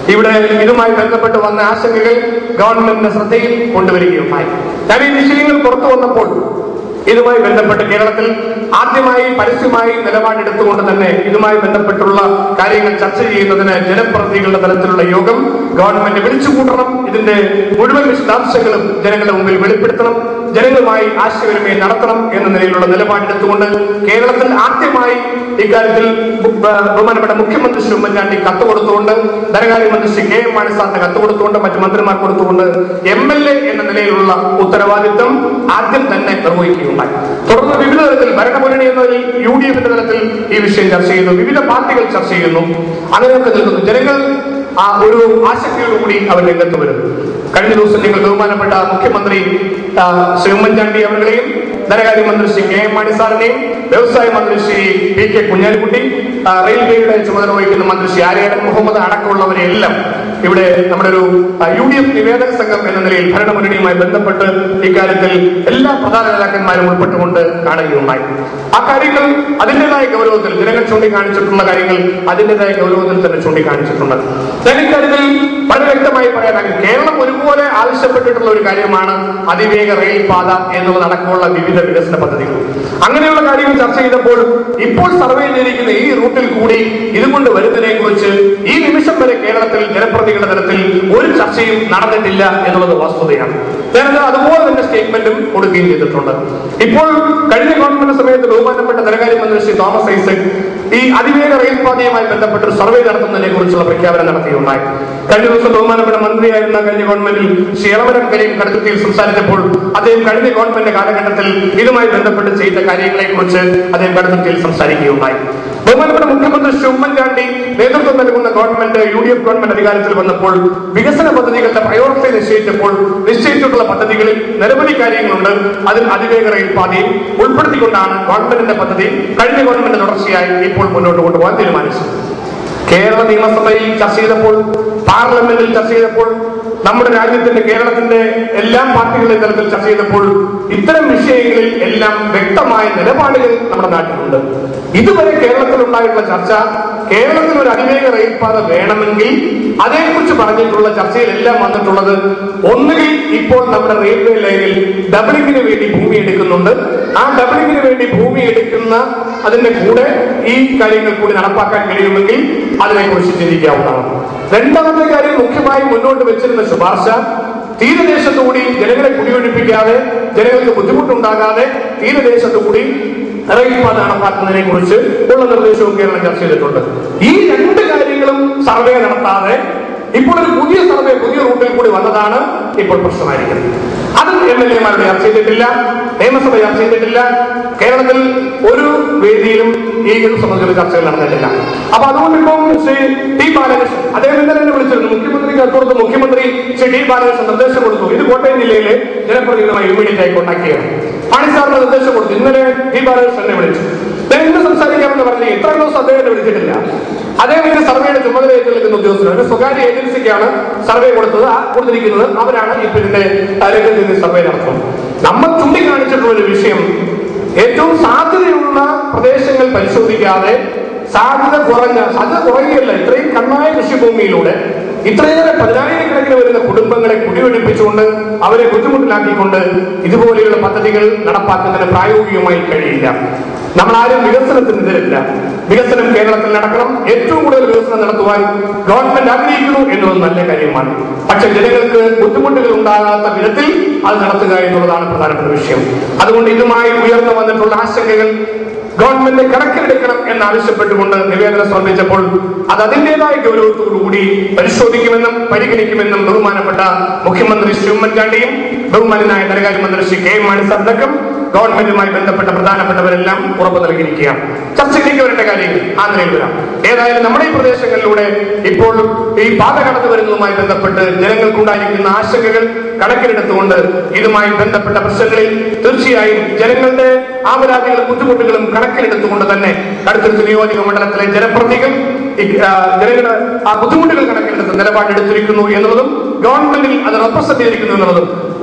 ഇവിടെ ഇതുമായി ബന്ധപ്പെട്ട് വന്ന ആശങ്കകൾ ഗവൺമെന്റിന്റെ ശ്രദ്ധയിൽ കൊണ്ടുവരികയുണ്ടായി ഞാൻ ഈ വിഷയങ്ങൾ പുറത്തു വന്നപ്പോൾ ഇതുമായി ബന്ധപ്പെട്ട് കേരളത്തിൽ ആദ്യമായി പരസ്യമായി നിലപാടെടുത്തുകൊണ്ട് തന്നെ ഇതുമായി ബന്ധപ്പെട്ടുള്ള കാര്യങ്ങൾ ചർച്ച ചെയ്യുന്നതിന് ജനപ്രതിനിധികളുടെ തലത്തിലുള്ള യോഗം ഗവൺമെന്റ് വിളിച്ചുകൂട്ടണം ഇതിന്റെ മുഴുവൻ വിശദാംശങ്ങളും ജനങ്ങളുടെ മുമ്പിൽ വെളിപ്പെടുത്തണം ജനങ്ങളുമായി ആശയവിനിമയം നടത്തണം എന്ന നിലയിലുള്ള നിലപാടെടുത്തുകൊണ്ട് കേരളത്തിൽ ആദ്യമായി ഇക്കാര്യത്തിൽ ബു- ബ- ബഹുമാനപ്പെട്ട മുഖ്യമന്ത്രി ശ്രീ ഉമ്മൻചാണ്ടി കത്ത് കൊടുത്തുകൊണ്ട് ധനകാര്യമന്ത്രി ശ്രീ കെ എം മാണിസാറിന് കത്ത് കൊടുത്തുകൊണ്ട് മറ്റു മന്ത്രിമാർ കൊടുത്തുകൊണ്ട് എം എൽ എ എന്ന നിലയിലുള്ള ഉത്തരവാദിത്വം ആദ്യം തന്നെ നിർവഹിക്കുകയുണ്ടായി തുടർന്ന് വിവിധ തലത്തിൽ ഭരണമുന്നണി എന്നതിൽ യു ഡി എഫിന്റെ തലത്തിൽ ഈ വിഷയം ചർച്ച ചെയ്യുന്നു വിവിധ പാർട്ടികൾ ചർച്ച ചെയ്യുന്നു അങ്ങനെയൊക്കെ നിൽക്കുന്നു ജനങ്ങൾ ആ ഒരു ആശങ്കയോടുകൂടി അവർ രംഗത്ത് വരുന്നു കഴിഞ്ഞ ദിവസം നിങ്ങൾ ബഹുമാനപ്പെട്ട മുഖ്യമന്ത്രി ആ, ശ്രീ ഉമ്മൻചാണ്ടി അവരുടെയും ധനകാര്യമന്ത്രി ശ്രീ കെ എം മാണി സാറിനെയും വ്യവസായ മന്ത്രി ശ്രീ പി കെ കുഞ്ഞാലിക്കുട്ടി ആ, റെയിൽവേയുടെ ചുമതല വഹിക്കുന്ന മന്ത്രി ശ്രീ ആര്യാടൻ മുഹമ്മദ് അടക്കമുള്ളവരെ എല്ലാം ഇവിടെ നമ്മുടെ ഒരു യു ഡി എഫ് നിവേദക സംഘം എന്ന നിലയിൽ ഭരണമുന്നണിയുമായി ബന്ധപ്പെട്ട് ഇക്കാര്യത്തിൽ എല്ലാ പ്രധാന നേതാക്കന്മാരും ഉൾപ്പെട്ടുകൊണ്ട് കാണുകയുണ്ടായി ആ കാര്യങ്ങൾ അതിൻ്റെതായ ഗൗരവത്തിൽ ജനങ്ങൾ ചൂണ്ടിക്കാണിച്ചിട്ടുള്ള കാര്യങ്ങൾ അതിൻ്റെതായ ഗൗരവത്തിൽ തന്നെ ചൂണ്ടിക്കാണിച്ചിട്ടുണ്ട് ഞാൻ ഇക്കാര്യത്തിൽ വളരെ വ്യക്തമായി പറയാനാകും കേരളം ഒരുപോലെ ആവശ്യപ്പെട്ടിട്ടുള്ള ഒരു കാര്യമാണ് അതിവേഗ റെയിൽ പാത എന്നുള്ളതടക്കമുള്ള വിവിധ വികസന പദ്ധതികൾ അങ്ങനെയുള്ള കാര്യങ്ങൾ ചർച്ച ചെയ്തപ്പോൾ ഇപ്പോൾ സർവേ ചെയ്തിരിക്കുന്ന ഈ റൂട്ടിൽ കൂടി ഇതുകൊണ്ട് വരുന്നതിനെ കുറിച്ച് ഈ നിമിഷം വരെ കേരളത്തിൽ ജനപ്രതികളുടെ തലത്തിൽ ഒരു ചർച്ചയും നടന്നിട്ടില്ല എന്നുള്ളത് വസ്തുതയാണ് ഞാനത് അതുപോലെ തന്നെ സ്റ്റേറ്റ്മെന്റും കൊടുക്കുകയും ചെയ്തിട്ടുണ്ട് ഇപ്പോൾ കഴിഞ്ഞ ഗവൺമെന്റ് സമയത്ത് ബഹുമാനപ്പെട്ട ധനകാര്യമന്ത്രി ശ്രീ തോമസ് ഐസക് ഈ അതിവേഗ റെയിൽ പാതയുമായി ബന്ധപ്പെട്ട് ഒരു സർവേ നടത്തുന്നതിനെ കുറിച്ചുള്ള പ്രഖ്യാപനം നടത്തിയുണ്ടായി കഴിഞ്ഞ ദിവസം ബഹുമാനപ്പെട്ട മന്ത്രിയായിരുന്ന കഴിഞ്ഞ ഗവൺമെന്റിൽ ശ്രീ ഇളവരം കരീം കടുത്തിയിൽ സംസാരിച്ചപ്പോൾ അദ്ദേഹം കഴിഞ്ഞ ഗവൺമെന്റ് കാലഘട്ടത്തിൽ ഇതുമായി ബന്ധപ്പെട്ട് ചെയ്ത കാര്യങ്ങളെ കുറിച്ച് അദ്ദേഹം കടുത്തിയിൽ സംസാരിക്കുകയുണ്ടായി ബഹുമാനപ്പെട്ട മുഖ്യമന്ത്രി ശ്രീ ഉമ്മൻചാണ്ടി നേതൃത്വം നൽകുന്ന government U D F government അധികാരത്തിൽ വന്നപ്പോൾ വികസന പദ്ധതികളുടെ പ്രയോറിറ്റി നിശ്ചയിച്ചപ്പോൾ നിശ്ചയിച്ചിട്ടുള്ള പദ്ധതികളിൽ നിരവധി കാര്യങ്ങളുണ്ട് അതിൽ അതിവേഗ റെയിൽ പാതയും ഉൾപ്പെടുത്തിക്കൊണ്ടാണ് ഗവൺമെന്റിന്റെ പദ്ധതി കഴിഞ്ഞ ഗവൺമെന്റ് തുടർച്ചയായി ഇപ്പോൾ മുന്നോട്ട് കൊണ്ടുപോകാൻ തീരുമാനിച്ചത് കേരള നിയമസഭയിൽ ചർച്ച ചെയ്തപ്പോൾ പാർലമെന്റിൽ ചർച്ച ചെയ്തപ്പോൾ നമ്മുടെ രാജ്യത്തിന്റെ കേരളത്തിന്റെ എല്ലാ പാർട്ടികളുടെയും തലത്തിൽ ചർച്ച ചെയ്തപ്പോൾ ഇത്തരം വിഷയങ്ങളിൽ എല്ലാം വ്യക്തമായ നിലപാടുകൾ നമ്മുടെ നാട്ടിലുണ്ട് ഇതുവരെ കേരളത്തിൽ ഉണ്ടായിട്ടുള്ള ചർച്ച കേരളത്തിൽ ഒരു അതിവേഗ റെയിൽ പാത വേണമെങ്കിൽ അതേക്കുറിച്ച് പറഞ്ഞിട്ടുള്ള ചർച്ചയിൽ എല്ലാം വന്നിട്ടുള്ളത് ഒന്നുകിൽ ഇപ്പോൾ നമ്മുടെ റെയിൽവേ ലൈനിൽ ഡബിളിങ്ങിന് വേണ്ടി ഭൂമി എടുക്കുന്നുണ്ട് ആ ഡബിളിങ്ങിന് വേണ്ടി ഭൂമി എടുക്കുന്ന അതിന്റെ കൂടെ ഈ കാര്യങ്ങൾ കൂടി നടപ്പാക്കാൻ കഴിയുമെങ്കിൽ അതിനെക്കുറിച്ച് ചിന്തിക്കാവുന്നതാണ് രണ്ടാമത്തെ കാര്യം മുഖ്യമായി മുന്നോട്ട് വെച്ചിരുന്ന ശുപാർശ തീരദേശത്തുകൂടി ജനങ്ങളെ കുടിയൊഴിപ്പിക്കാതെ ജനങ്ങൾക്ക് ബുദ്ധിമുട്ടുണ്ടാകാതെ തീരദേശത്തുകൂടി റെയിൽ പാത നടപ്പാക്കുന്നതിനെ കുറിച്ച് ഉള്ള നിർദ്ദേശവും കേരളം ചർച്ച ചെയ്തിട്ടുണ്ട് ഈ രണ്ട് കാര്യങ്ങളും സർവേ നടത്താതെ ഇപ്പോൾ ഒരു പുതിയ സർവേ പുതിയ റൂട്ടിൽ കൂടി വന്നതാണ് ഇപ്പോൾ പ്രശ്നമായിരിക്കുന്നത് അതും എം എൽ എമാരുടെ ചർച്ച ചെയ്തിട്ടില്ല നിയമസഭ ചർച്ച ചെയ്തിട്ടില്ല കേരളത്തിൽ ഒരു വേദിയിലും ഈ ഇത് സംബന്ധിച്ചുള്ള ചർച്ചകൾ നടന്നിട്ടില്ല അപ്പൊ അതുകൊണ്ട് ഇപ്പം ശ്രീ ടി ബാലകൃഷ്ണൻ അദ്ദേഹം ഇന്നലെ എന്നെ വിളിച്ചിരുന്നു മുഖ്യമന്ത്രിക്ക് അപ്പുറത്ത് മുഖ്യമന്ത്രി ശ്രീ ടി ബാലകൃഷ്ണൻ നിർദ്ദേശം കൊടുത്തു ഇത് കോട്ടയം ജില്ലയിലെ ജനപ്രതിനിധികളുമായി ഇമ്മീഡിയറ്റ് ആയി കോൺടാക്ട് ചെയ്യണം മാണി സാറിന് നിർദ്ദേശം കൊടുത്തു ഇന്നലെ ടി ബാലകൃഷ്ണനെ വിളിച്ചു ഞാൻ ഇന്ന് സംസാരിക്കാമെന്ന് പറഞ്ഞു ഇത്ര ദിവസം അദ്ദേഹത്തെ വിളിച്ചിട്ടില്ല അദ്ദേഹം ഇതിന്റെ സർവേയുടെ ചുമതല ഏറ്റെടുക്കുന്ന ഉദ്യോഗസ്ഥർ ഒരു സ്വകാര്യ ഏജൻസിക്കാണ് സർവേ കൊടുത്തത് ആ കൊടുത്തിരിക്കുന്നത് അവരാണ് ഇപ്പൊ ഇതിന്റെ രംഗത്ത് നിന്ന് സർവേ നടത്തുന്നത് നമ്മൾ ചൂണ്ടിക്കാണിച്ചിട്ടുള്ള ഒരു വിഷയം ഏറ്റവും സാധ്യതയുള്ള പ്രദേശങ്ങൾ പരിശോധിക്കാതെ സാധ്യത കുറഞ്ഞ സാധ്യത കുറയുകയല്ല ഇത്രയും കണ്ണായ കൃഷിഭൂമിയിലൂടെ ഇത്രയേറെ പതിനായിരക്കണക്കിന് വരുന്ന കുടുംബങ്ങളെ കുടിയൊഴിപ്പിച്ചുകൊണ്ട് അവരെ ബുദ്ധിമുട്ടിലാക്കിക്കൊണ്ട് ഇതുപോലെയുള്ള പദ്ധതികൾ നടപ്പാക്കുന്നതിന് പ്രായോഗികമായി കഴിയില്ല നമ്മൾ ആരും വികസനത്തിനെതിരല്ല വികസനം കേരളത്തിൽ നടക്കണം ഏറ്റവും കൂടുതൽ വികസനം നടത്തുവാൻ ഗവൺമെന്റ് ആഗ്രഹിക്കുന്നു എന്നുള്ളത് നല്ല കാര്യമാണ് പക്ഷെ ജനങ്ങൾക്ക് ബുദ്ധിമുട്ടുകൾ ഉണ്ടാകാത്ത വിധത്തിൽ അത് നടത്തുക എന്നുള്ളതാണ് പ്രധാനപ്പെട്ട വിഷയം അതുകൊണ്ട് ഇതുമായി ഉയർന്നു വന്നിട്ടുള്ള ആശങ്കകൾ ഗവൺമെന്റ് കണക്കിലെടുക്കണം എന്നാവശ്യപ്പെട്ടുകൊണ്ട് നിവേദനം സമർപ്പിച്ചപ്പോൾ അത് അതിന്റേതായ ഗൗരവത്തോടുകൂടി പരിശോധിക്കുമെന്നും പരിഗണിക്കുമെന്നും ബഹുമാനപ്പെട്ട മുഖ്യമന്ത്രി ശ്രീ ഉമ്മൻചാണ്ടിയും ബഹുമാനായ ധനകാര്യമന്ത്രി ശ്രീ കെ എം മാണി സാറിനടക്കം ഗവൺമെന്റുമായി ബന്ധപ്പെട്ട പ്രധാനപ്പെട്ടവരെല്ലാം ഉറപ്പു നൽകിയിരിക്കുകയാണ് ചർച്ചയിലേക്ക് വരേണ്ട കാര്യങ്ങൾ ആ നിലയിൽ വരാം ഏതായാലും നമ്മുടെ ഈ പ്രദേശങ്ങളിലൂടെ ഇപ്പോൾ ഈ പാത കടന്നു വരുന്നതുമായി ബന്ധപ്പെട്ട് ജനങ്ങൾക്കുണ്ടായിരിക്കുന്ന ആശങ്കകൾ കണക്കിലെടുത്തുകൊണ്ട് ഇതുമായി ബന്ധപ്പെട്ട പ്രശ്നങ്ങളിൽ തീർച്ചയായും ജനങ്ങളുടെ ആപരാധികളും ബുദ്ധിമുട്ടുകളും കണക്കിലെടുത്തുകൊണ്ട് തന്നെ കടുത്തുരുത്ത് നിയോജക മണ്ഡലത്തിലെ ജനപ്രതികൾ ഈ, ആ, ജനങ്ങളുടെ ആ ബുദ്ധിമുട്ടുകൾ കണക്കിലെടുത്ത് നിലപാടെടുത്തിരിക്കുന്നു എന്നുള്ളതും ഗവൺമെന്റിൽ അത് റെപ്രസെന്റ് ചെയ്തിരിക്കുന്നു എന്നുള്ളതും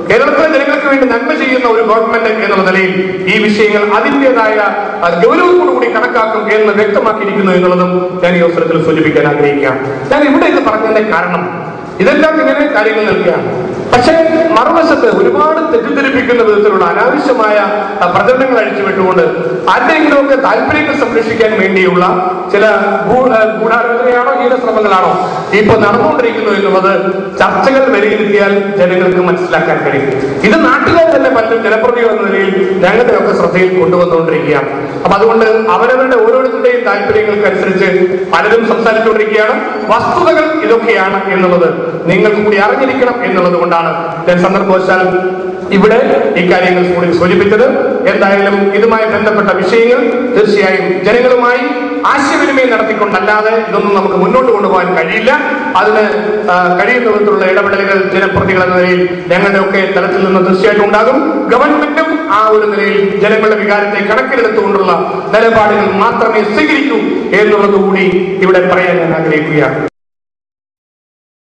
കേരളത്തിലെ ജനങ്ങൾക്ക് വേണ്ടി നന്മ ചെയ്യുന്ന ഒരു ഗവൺമെന്റ് എന്നുള്ള നിലയിൽ ഈ വിഷയങ്ങൾ അതിന്റേതായ ആ, ഗൗരവത്തോടുകൂടി കണക്കാക്കും എന്ന് വ്യക്തമാക്കിയിരിക്കുന്നു എന്നുള്ളതും ഞാൻ ഈ അവസരത്തിൽ സൂചിപ്പിക്കാൻ ആഗ്രഹിക്കുകയാണ് ഞാൻ ഇവിടെ ഇത് പറഞ്ഞതിന്റെ കാരണം ഇതെല്ലാം ഇങ്ങനെ കാര്യങ്ങൾ നൽകുകയാണ് പക്ഷേ മറുവശത്ത് ഒരുപാട് തെറ്റിദ്ധരിപ്പിക്കുന്ന വിധത്തിലുള്ള അനാവശ്യമായ ആ, പ്രചരണങ്ങൾ അഴിച്ചുവിട്ടുകൊണ്ട് ആരുടെയെങ്കിലുമൊക്കെ താല്പര്യങ്ങൾ സംരക്ഷിക്കാൻ വേണ്ടിയുള്ള ചില ഗൂ- ആ, ഗൂഢാലോചനയാണോ ഹീനശ്രമങ്ങളാണോ ഇപ്പൊ നടന്നുകൊണ്ടിരിക്കുന്നു എന്നുള്ളത് ചർച്ചകൾ വിലയിരുത്തിയാൽ ജനങ്ങൾക്ക് മനസ്സിലാക്കാൻ കഴിയും ഇത് നാട്ടുകാർ തന്നെ മറ്റും ജനപ്രതിനിധികൾ എന്ന നിലയിൽ ഞങ്ങളുടെ ഒക്കെ ശ്രദ്ധയിൽ കൊണ്ടുവന്നുകൊണ്ടിരിക്കുകയാണ് അപ്പൊ അതുകൊണ്ട് അവരവരുടെ ഓരോരുത്തരുടെയും താല്പര്യങ്ങൾക്കനുസരിച്ച് പലരും സംസാരിച്ചുകൊണ്ടിരിക്കുകയാണ് വസ്തുതകൾ ഇതൊക്കെയാണ് എന്നുള്ളത് നിങ്ങൾ കൂടി അറിഞ്ഞിരിക്കണം എന്നുള്ളത് കൊണ്ടാണ് ഞാൻ സന്ദർഭവശാൽ ഇവിടെ ഇക്കാര്യങ്ങൾ കൂടി സൂചിപ്പിച്ചത് എന്തായാലും ഇതുമായി ബന്ധപ്പെട്ട വിഷയങ്ങൾ തീർച്ചയായും ജനങ്ങളുമായി ആശയവിനിമയം നടത്തിക്കൊണ്ടല്ലാതെ ഇതൊന്നും നമുക്ക് മുന്നോട്ട് കൊണ്ടുപോകാൻ കഴിയില്ല അതിന് ആ, കഴിയുന്ന വിധത്തിലുള്ള ഇടപെടലുകൾ ജനപ്രതികൾ എന്ന നിലയിൽ ഞങ്ങളുടെ ഒക്കെ തലത്തിൽ നിന്ന് തീർച്ചയായിട്ടും ഉണ്ടാകും ഗവൺമെന്റും ആ ഒരു നിലയിൽ ജനങ്ങളുടെ വികാരത്തെ കണക്കിലെടുത്തുകൊണ്ടുള്ള നിലപാടുകൾ മാത്രമേ സ്വീകരിക്കൂ എന്നുള്ളത് കൂടി ഇവിടെ പറയാൻ ഞാൻ ആഗ്രഹിക്കുകയാണ്